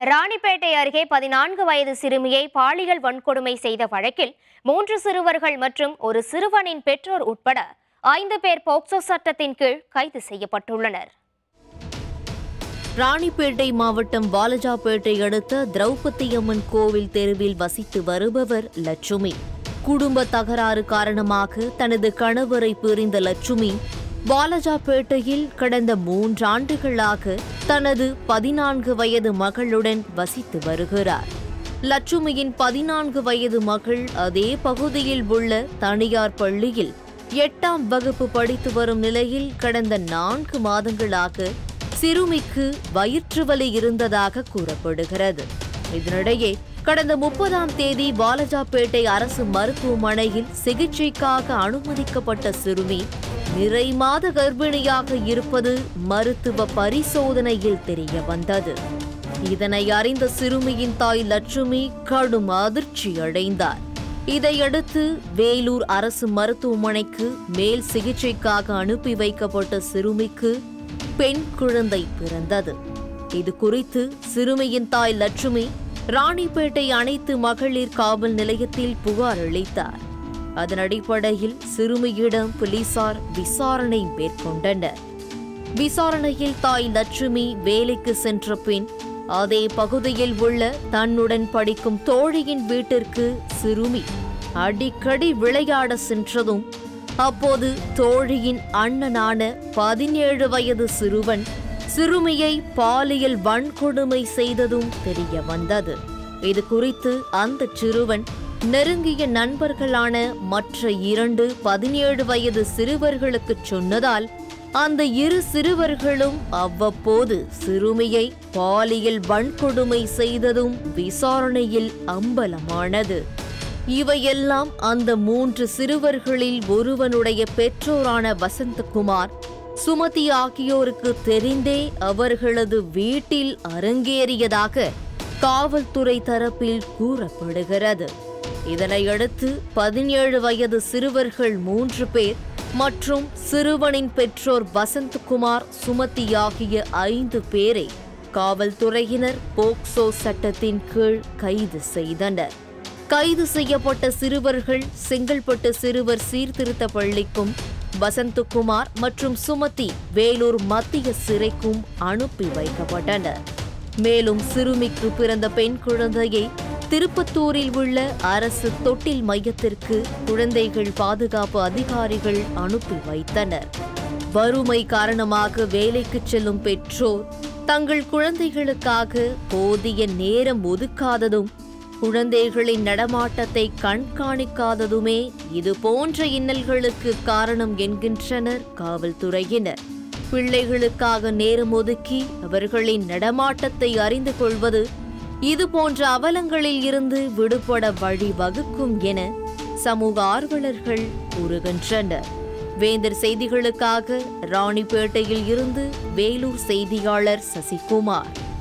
ராணிப்பேட்டை அருகே பதினான்கு வயது சிறுமியை பாலியல் வன்கொடுமை செய்த வழக்கில் மூன்று சிறுவர்கள் மற்றும் ஒரு சிறுவனின் பெற்றோர் உட்பட ஐந்து பேர் போக்சோ சட்டத்தின் கீழ் கைது செய்யப்பட்டுள்ளனர் ராணிப்பேட்டை மாவட்டம் வாலஜாப்பேட்டை அடுத்த திரௌபதி அம்மன் கோவில் தெருவில் வசித்து வருபவர் லட்சுமி குடும்ப தகராறு காரணமாக தனது கணவரை பிரிந்த லட்சுமி வாலஜாப்பேட்டையில் கடந்த மூன்றாண்டுகளாக தனது பதினான்கு வயது மகளுடன் வசித்து வருகிறார் லட்சுமியின் பதினான்கு வயது மகள் அதே பகுதியில் உள்ள தனியார் பள்ளியில் எட்டாம் வகுப்பு படித்து வரும் நிலையில் கடந்த நான்கு மாதங்களாக சிறுமிக்கு வயிற்று வலி இருந்ததாக கூறப்படுகிறது இதனிடையே கடந்த முப்பதாம் தேதி வாலஜாப்பேட்டை அரசு மருத்துவமனையில் சிகிச்சைக்காக அனுமதிக்கப்பட்ட சிறுமி நிறை மாத கர்ப்பிணியாக இருப்பது மருத்துவ பரிசோதனையில் தெரிய வந்தது இதனை அறிந்த சிறுமியின் தாய் லட்சுமி கடும் அதிர்ச்சி அடைந்தார் இதையடுத்து வேலூர் அரசு மருத்துவமனைக்கு மேல் சிகிச்சைக்காக அனுப்பி வைக்கப்பட்ட சிறுமிக்கு பெண் குழந்தை பிறந்தது இது குறித்து சிறுமியின் தாய் லட்சுமி ராணிப்பேட்டை அனைத்து மகளிர் காவல் நிலையத்தில் புகார் அளித்தார் அதன் அடிப்படையில் சிறுமியிடம் போலீசார் விசாரணை மேற்கொண்டனர் விசாரணையில் தாய் லட்சுமி வேலைக்கு சென்ற பின் அதே பகுதியில் உள்ள தன்னுடன் படிக்கும் தோழியின் வீட்டிற்கு சிறுமி அடிக்கடி விளையாட சென்றதும் அப்போது தோழியின் அண்ணனான பதினேழு வயது சிறுவன் சிறுமியை பாலியல் வன்கொடுமை செய்ததும் தெரிய வந்தது இது குறித்து அந்த சிறுவன் நெருங்கிய நண்பர்களான மற்ற இரண்டு பதினேழு வயது சிறுவர்களுக்கு சொன்னதால் அந்த இரு சிறுவர்களும் அவ்வப்போது சிறுமியை பாலியல் வன்கொடுமை செய்ததும் விசாரணையில் அம்பலமானது இவையெல்லாம் அந்த மூன்று சிறுவர்களில் ஒருவனுடைய பெற்றோரான வசந்தகுமார் சுமதி ஆகியோருக்கு தெரிந்தே அவர்களது வீட்டில் அரங்கேறியதாக காவல்துறை தரப்பில் கூறப்படுகிறது இதனையடுத்து பதினேழு வயது சிறுவர்கள் மூன்று பேர் மற்றும் சிறுவனின் பெற்றோர் வசந்தகுமார் சுமதி ஆகிய ஐந்து பேரை காவல்துறையினர் போக்சோ சட்டத்தின் கீழ் கைது செய்தனர் கைது செய்யப்பட்ட சிறுவர்கள் செங்கல்பட்டு சிறுவர் சீர்திருத்த பள்ளிக்கும் வசந்தகுமார் மற்றும் சுமதி வேலூர் மத்திய சிறைக்கும் அனுப்பி வைக்கப்பட்டனர் மேலும் சிறுமிக்கு பிறந்த பெண் குழந்தையை திருப்பத்தூரில் உள்ள அரசு தொட்டில் மையத்திற்கு குழந்தைகள் பாதுகாப்பு அதிகாரிகள் அனுப்பி வைத்தனர் வறுமை காரணமாக வேலைக்கு செல்லும் பெற்றோர் தங்கள் குழந்தைகளுக்காக போதிய நேரம் ஒதுக்காததும் குழந்தைகளின் நடமாட்டத்தை கண்காணிக்காததுமே இது போன்ற இன்னல்களுக்கு காரணம் என்கின்றனர் காவல்துறையினர் பிள்ளைகளுக்காக நேரம் ஒதுக்கி அவர்களின் நடமாட்டத்தை அறிந்து கொள்வது இது போன்ற அவலங்களில் இருந்து விடுபட வழிவகுக்கும் என சமூக ஆர்வலர்கள் கூறுகின்றனர் வேந்தர் செய்திகளுக்காக ராணிப்பேட்டையில் இருந்து வேலூர் செய்தியாளர் சசிகுமார்